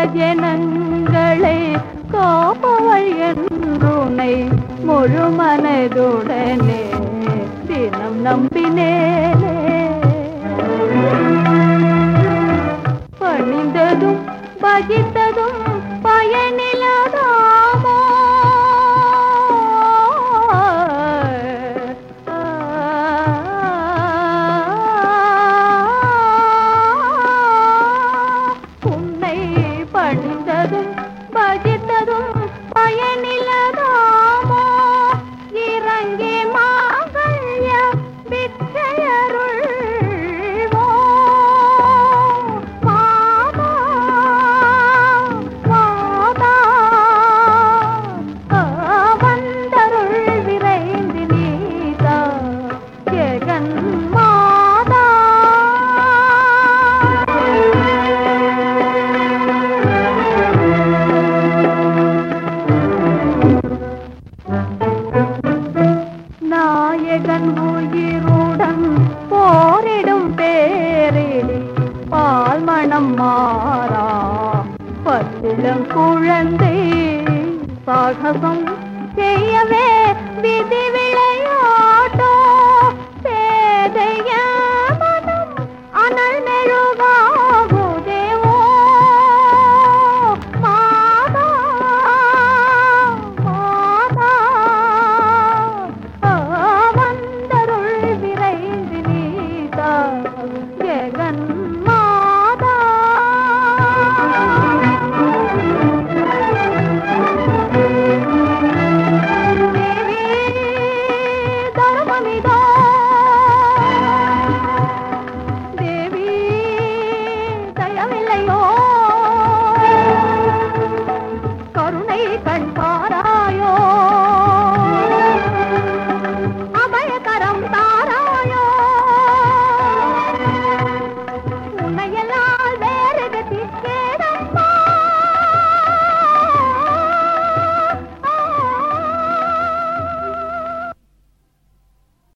ஜனங்களை காப்பவள் என்றுனை முழு மனதுடனே தினம் நம்பினேனே பணிந்ததும் பகித்ததும் பயனிலதாமோ உன்னை பணிந்ததும் பகித்ததும் பயனிலதாமோ இறங்கி மாங்கல்ய விற்றையருள்வோ மாதா மாதா வந்தருள் விரைந்து நீதா ஜெகன் மாதா நாயகன் உயிருடன் போரிடும் பேரில் பால் மணம் மாறா பச்சிளம் குழந்தை சாகசம் செய்யவே விதிவில்